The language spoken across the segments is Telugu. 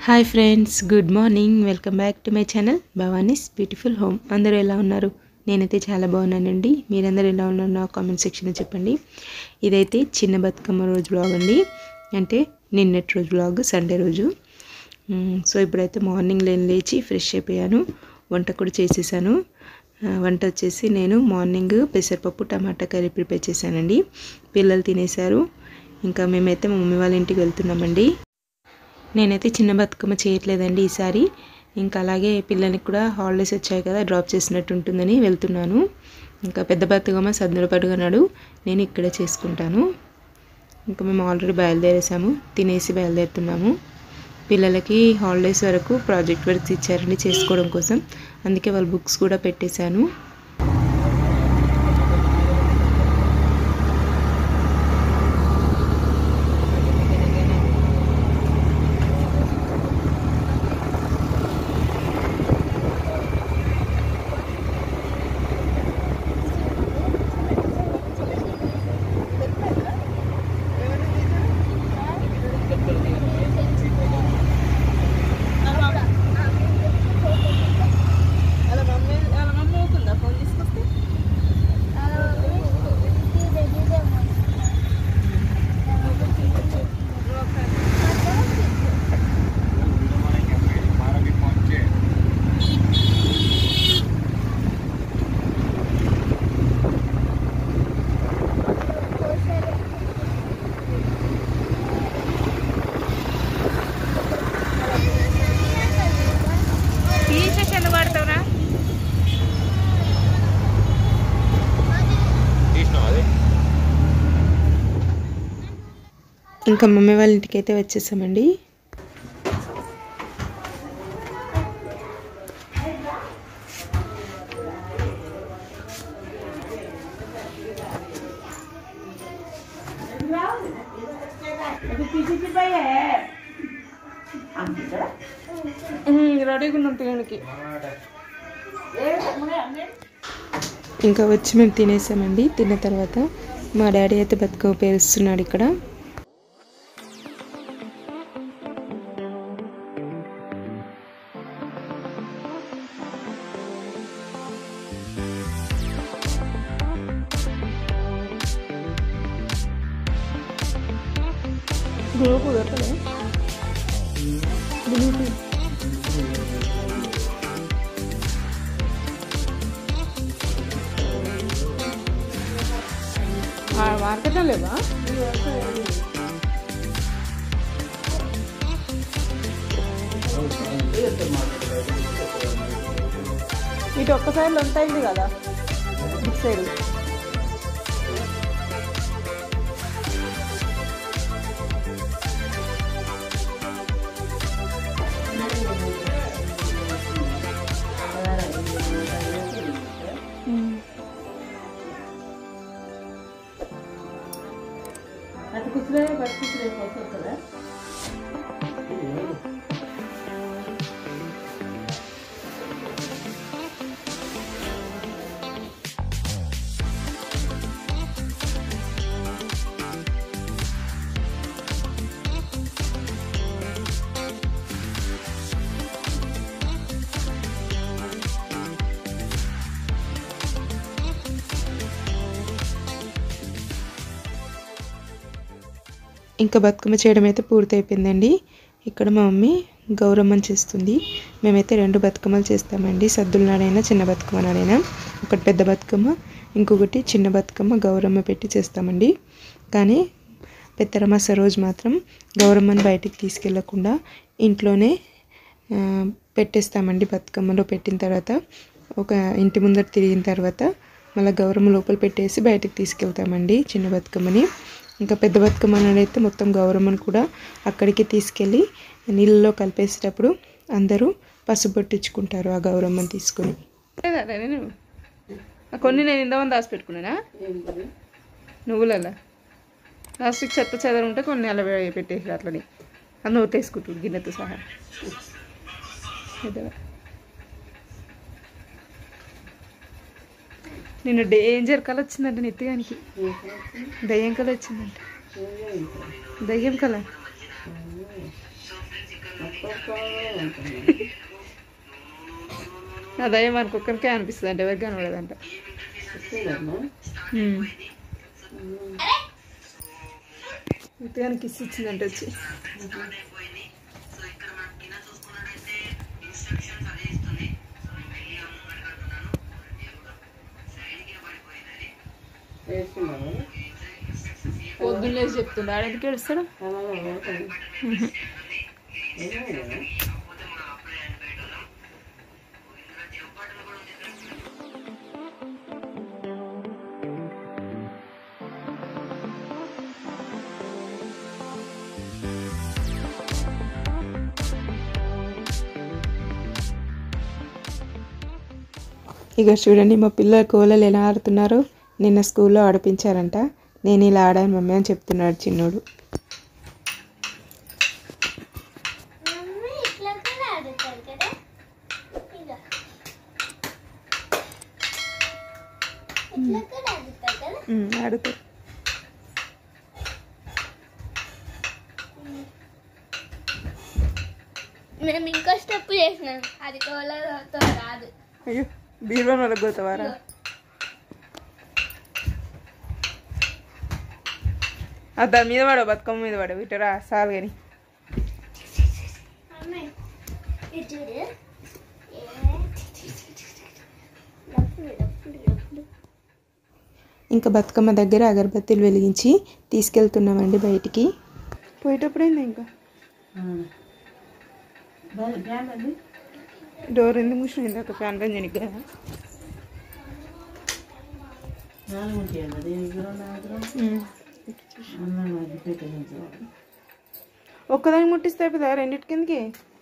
Hi friends good morning welcome back to my channel Bhavani's beautiful home అందరూ ఎలా ఉన్నారు నేనైతే చాలా బాగున్నానండి మీరందరూ ఎలా ఉన్నారు నా కామెంట్ సెక్షన్లో చెప్పండి ఇదైతే చిన్న బతుకమ్మ రోజు బ్లాగ్ అండి అంటే నిన్నటి రోజు బ్లాగ్ సండే రోజు మ్, సో ఇప్పుడైతే మార్నింగ్ నేను లేచి ఫ్రెష్ అయిపోయాను వంట కూడా చేసేసాను ఆ, వంట వచ్చేసి నేను మార్నింగ్ పెసరపప్పు టమాటా కర్రీ ప్రిపేర్ చేశానండి పిల్లలు తినేశారు ఇంకా మేమైతే మా మమ్మీ వాళ్ళ ఇంటికి వెళ్తున్నామండి నేనైతే చిన్న బతుకమ్మ చేయట్లేదండి ఈసారి ఇంకా అలాగే పిల్లలకి కూడా హాలిడేస్ వచ్చాయి కదా డ్రాప్ చేసినట్టు ఉంటుందని వెళ్తున్నాను ఇంకా పెద్ద బతుకమ్మ సద్దుల పడుగనాడు నేను ఇక్కడే చేసుకుంటాను ఇంకా మేము ఆల్రెడీ బయలుదేరేసాము తినేసి బయలుదేరుతున్నాము పిల్లలకి హాలిడేస్ వరకు ప్రాజెక్ట్ వర్క్స్ ఇచ్చారండి చేసుకోవడం కోసం అందుకే వాళ్ళ బుక్స్ కూడా పెట్టేశాను అలా మమ్మీ అలా మమ్మీ అవుతుందా ఫోన్ తీసుకొస్తే తీసేసి ఎందుకు పడతావురా ఇంకా మమ్మీ వాళ్ళ ఇంటికి అయితే వచ్చేసామండి రెడీగా ఉన్నాం తినడానికి ఇంకా వచ్చి మేము తినేసామండి తిన్న తర్వాత మా డాడీ అయితే బతుకమ్మ పేరుస్తున్నాడు ఇక్కడ గ్రూప్ పెట్టలే మార్కెట్లో లేవా ఇటు ఒక్క సైడ్ ఉంటాయి కదా ఇటు సైడ్ అటు కుసులే బట్ కుసులే కదా ఇంకా బతుకమ్మ చేయడం అయితే పూర్తయిపోయిందండి ఇక్కడ మా మమ్మీ గౌరమ్మని చేస్తుంది మేమైతే రెండు బతుకమ్మలు చేస్తామండి సద్దుల నాడైనా చిన్న బతుకమ్మ నాడైనా ఒకటి పెద్ద బతుకమ్మ ఇంకొకటి చిన్న బతుకమ్మ గౌరమ్మ పెట్టి చేస్తామండి కానీ పెద్దరమాస రోజు మాత్రం గౌరమ్మని బయటికి తీసుకెళ్లకుండా ఇంట్లోనే ఆ, పెట్టేస్తామండి బతుకమ్మలో పెట్టిన తర్వాత ఒక ఇంటి ముందర తిరిగిన తర్వాత మళ్ళీ గౌరమ్మ లోపల పెట్టేసి బయటకు తీసుకెళ్తామండి చిన్న బతుకమ్మని ఇంకా పెద్ద బతుకమ్మ అయితే మొత్తం గౌరమ్మను కూడా అక్కడికి తీసుకెళ్ళి నీళ్ళలో కలిపేసేటప్పుడు అందరూ పసుపు పట్టించుకుంటారు ఆ గౌరమ్మని తీసుకొని లేదా నేను ఆ కొన్ని నేను ఇంతమంది దాచి పెట్టుకున్నానా నువ్వులలా లాస్ట్కి చెత్త చెదర ఉంటే కొన్ని అలా వే- పెట్టేసి అట్లని అందులో ఒట్టేసుకుంటుంది గిన్నెతో సహా ఇదే. నిన్ను డేంజర్ కల వచ్చిందంట నెత్తిగానికి దయ్యం కల వచ్చిందంట దయ్యం కల అదే మనకు ఒక్కరికే అనిపిస్తుంది అంటే ఎవరికి కనబడదంట ఇంతగానికి కిస్ ఇచ్చిందంట వచ్చి పొద్దున్న లేచి చెప్తుండే ఆడెందుకు ఏడుస్తాడు ఇక చూడండి మా పిల్లల కోలలు ఎలా ఆడుతున్నారో నిన్న స్కూల్లో ఆడిపించారంట నేను ఇలా ఆడాను మమ్మీ అని చెప్తున్నాడు చిన్నోడు మమ్మీ ఇట్లా కూడా ఆడుతారు కదా ఇక ఇట్లా కూడా ఆడుతారు కదా ఆడుతారు మేము ఇంకో స్టెప్ చేసినాం అది కోలతో కాదు అయ్యో బీరువాన్ వాళ్ళకి పోతావారా ఆ దాని మీద పడవు బతుకమ్మ మీద పడవు ఇటరా సాలు కానీ మమ్మీ ఇది చూడు ఏ. లప్పుడు, లప్పుడు, లప్పుడు. ఇంకా బతుకమ్మ దగ్గర అగరబత్తీలు వెలిగించి తీసుకెళ్తున్నామండి బయటికి పోయేటప్పుడు అయింది ఇంకా డోర్ ఎందుకు మూసిపోయింది ఒక ఫ్యాన్ పని చేయనికి కదా ఉమ్. ఒక్కదానికి ముట్టిస్తే అయిపోతుందా రెండింటి కిందకి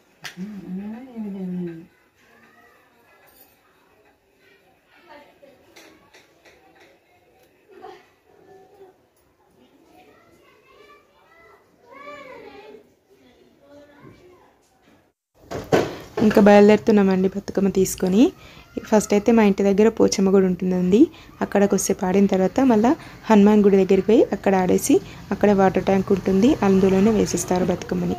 ఇంకా బయలుదేరుతున్నామండి బతుకమ్మ తీసుకొని ఫస్ట్ అయితే మా ఇంటి దగ్గర పోచమ్మ గుడి ఉంటుందండి అక్కడికి వస్తే పాడిన తర్వాత మళ్ళీ హనుమాన్ గుడి దగ్గరికి పోయి అక్కడ ఆడేసి అక్కడ వాటర్ ట్యాంక్ ఉంటుంది అందులోనే వేసిస్తారు బతుకమ్మని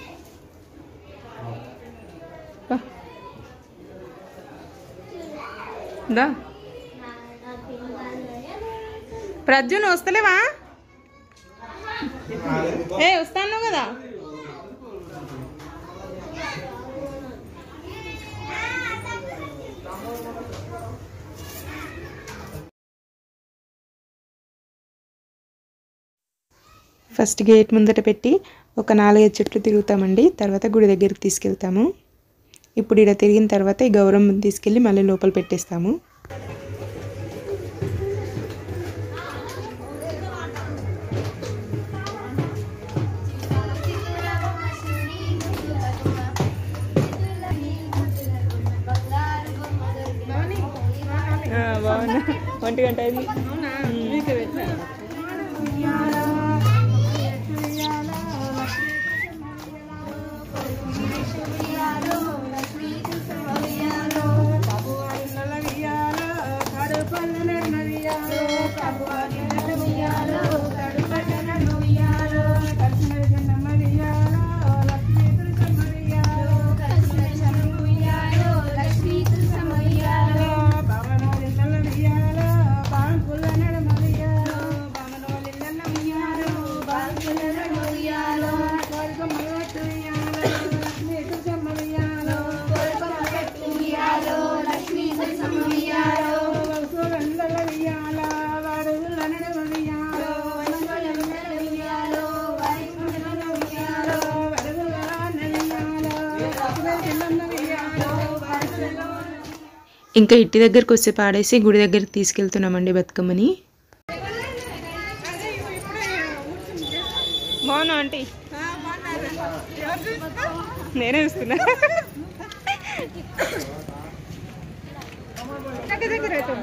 దా ప్రజ్జు నువ్వు వస్తలేవా ఏ వస్తాను కదా ఫస్ట్ గేట్ ముందట పెట్టి ఒక నాలుగైదు చుట్లు తిరుగుతామండి తర్వాత గుడి దగ్గరికి తీసుకెళ్తాము ఇప్పుడు ఇక్కడ తిరిగిన తర్వాత ఈ గౌరవం తీసుకెళ్ళి మళ్ళీ లోపల పెట్టేస్తాము బాగున్నా ఒంటి గంట అయింది మీకే పెట్టినా ఇంకా ఇంటి దగ్గరకు వస్తే పాడేసి గుడి దగ్గరికి తీసుకెళ్తున్నామండి బతుకమ్మని బాగున్నా ఆంటీ నేనే చూస్తున్నా దగ్గర దగ్గర అవుతుంది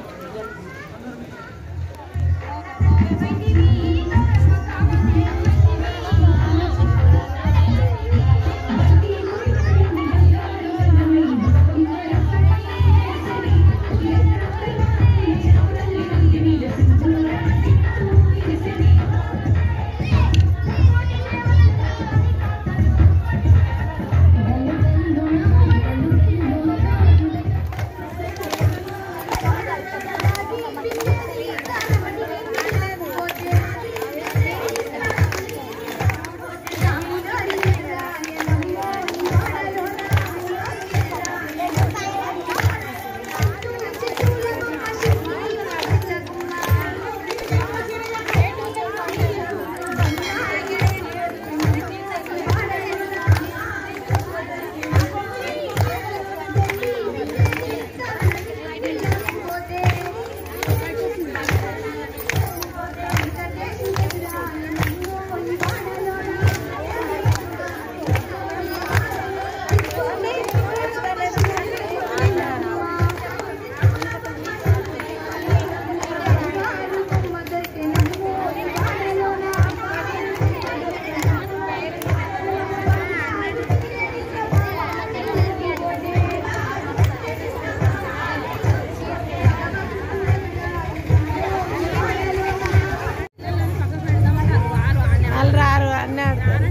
ఆడనే ఆడతారు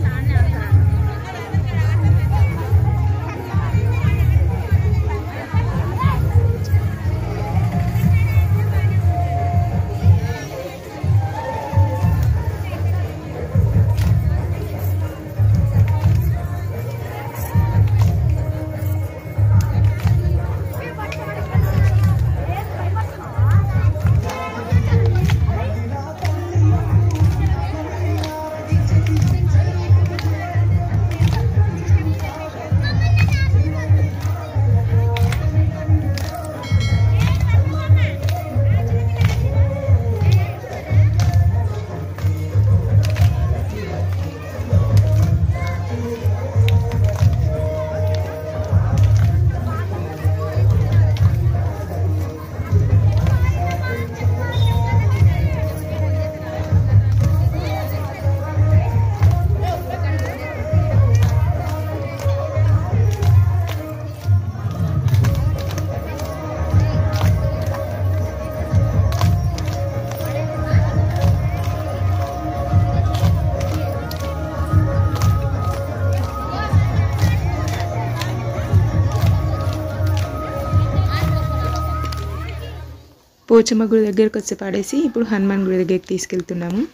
పోచమ్మ గుడి దగ్గరకు వచ్చి పాడేసి ఇప్పుడు హనుమాన్ గుడి దగ్గరికి తీసుకెళ్తున్నాము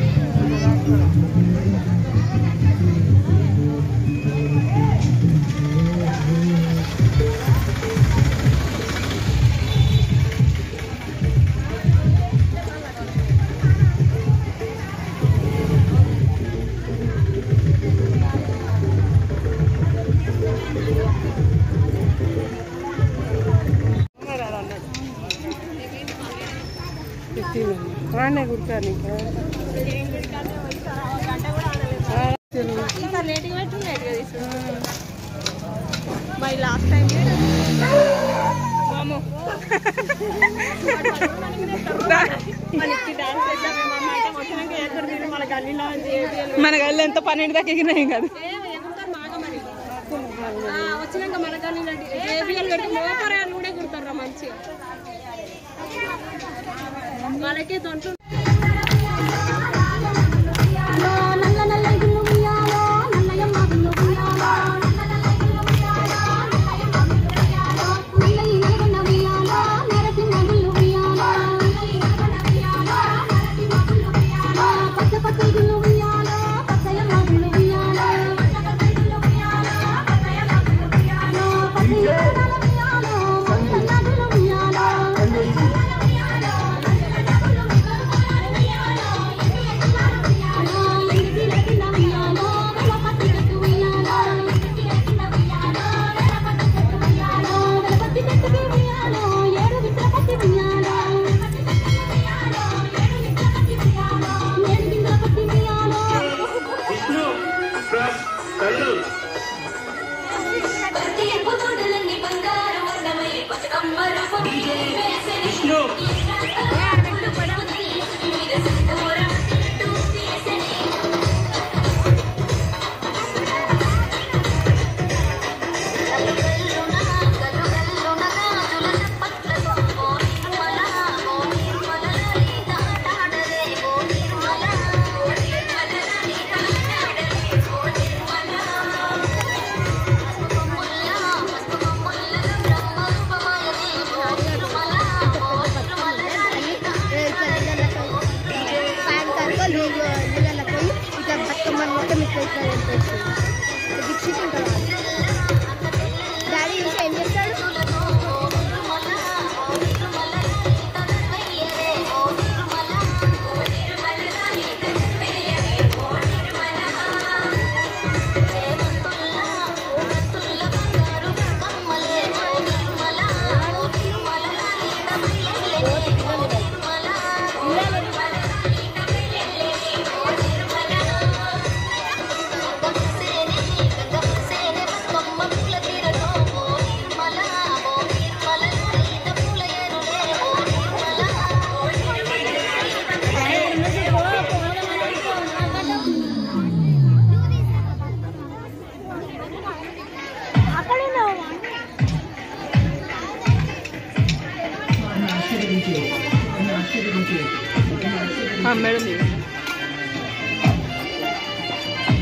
వాడినే కుడతాను మరి లాస్ట్ టైం మన గల్లి ఎంత పన్నెండు దాకా ఎగిరినాయి కాదు వచ్చినాక మన కానీ జేబిఎల్ పెట్టి మోపరాలు కూడా కుడతారు మంచిగా మనకే తొంటు నల్ల నల్ల గుళ్ళు ఉయ్యాలో నల్లయమ్మ గుళ్ళు ఉయ్యాలో నల్లయి నల్లగొండ ఉయ్యాలో నరసింహ గుళ్ళు ఉయ్యాలో పచ్చ పచ్చ గుళ్ళు ఉయ్యాలో పచ్చయమ్మ గుళ్ళు ఉయ్యాలో పచ్చయమ్మ గుళ్ళు ఉయ్యాలో మొన్న గుళ్ళు ఉయ్యాలో డాడీ ఇంకా ఏం చేస్తాడు మేడం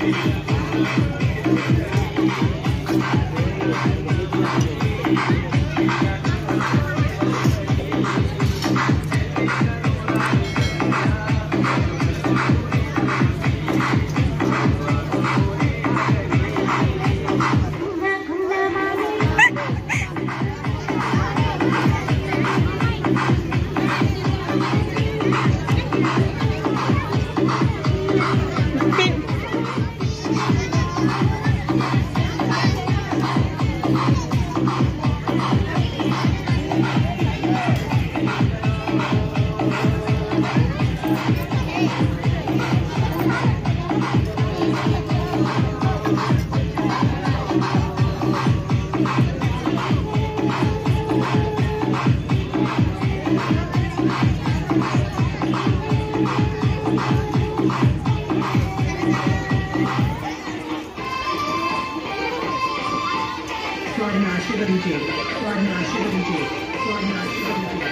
వారిని ఆశీర్వదించే వారిని ఆశీర్వదించే వారిని ఆశీర్వదించే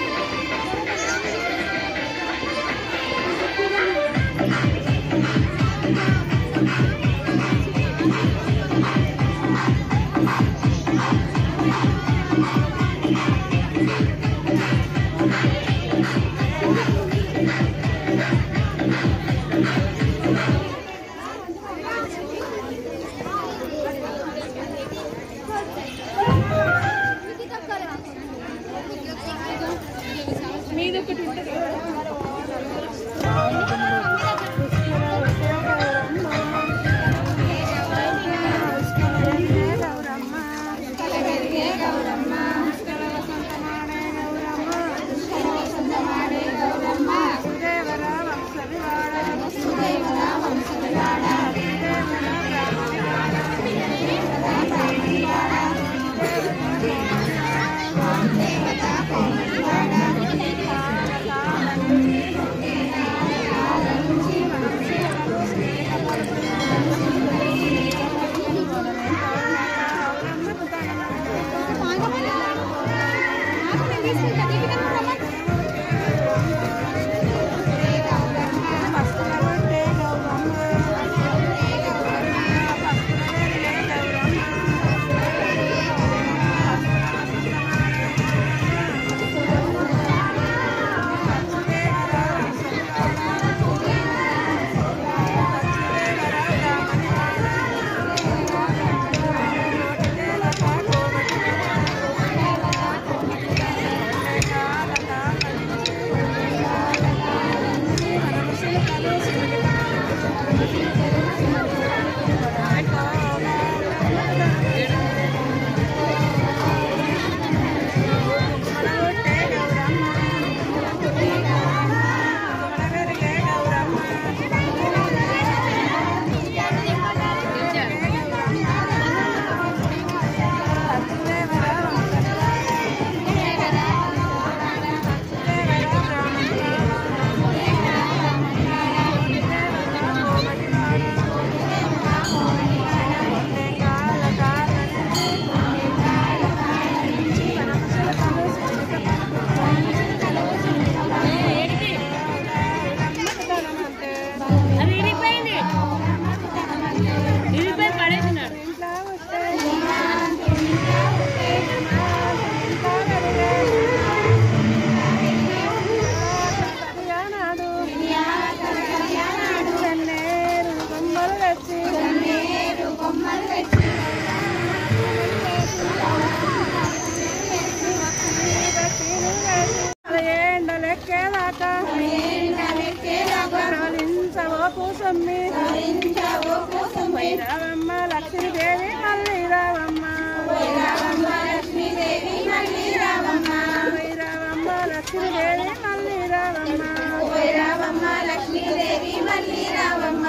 వైరావమ్మ లక్ష్మీదేవి మళ్ళీ రావమ్మ వైరావమ్మ లక్ష్మీదేవి మళ్ళీ రావమ్మ వైరావమ్మ లక్ష్మీదేవి మళ్ళీ రావమ్మ వైరావమ్మ లక్ష్మీదేవి మళ్ళీ రావమ్మ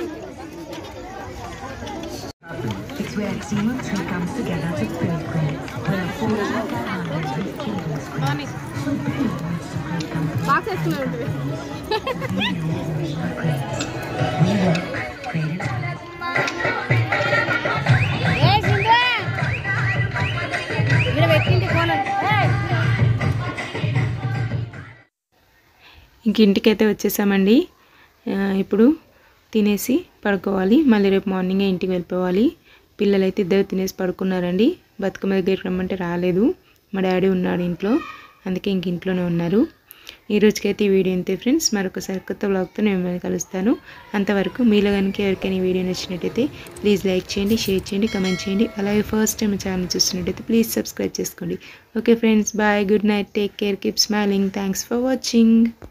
It's where Xemon's comes together to build great. Where fortune and with children's great. So build with some great company. We are great. We work great as well. ఇంక ఇంటికైతే వచ్చేసామండి ఆ, ఇప్పుడు తినేసి పడుకోవాలి మళ్ళీ రేపు మార్నింగే ఇంటికి వెళ్ళిపోవాలి పిల్లలైతే ఇద్దరు తినేసి పడుకున్నారండి బతుకమ్మ దగ్గరికి రమ్మంటే రాలేదు మా డాడీ ఉన్నాడు ఇంట్లో అందుకే ఇంక ఇంట్లోనే ఉన్నారు ఈ రోజుకైతే ఈ వీడియో అంతే ఫ్రెండ్స్ మరొకసారి కొత్త బ్లాగ్తో నేను మిమ్మల్ని కలుస్తాను అంతవరకు మీలో కనుక ఎవరికైనా ఈ వీడియో నచ్చినట్టయితే ప్లీజ్ లైక్ చేయండి షేర్ చేయండి కమెంట్ చేయండి అలాగే ఫస్ట్ టైం ఛానల్ చూస్తున్నట్టయితే ప్లీజ్ సబ్స్క్రైబ్ చేసుకోండి okay friends bye good night take care keep smiling thanks for watching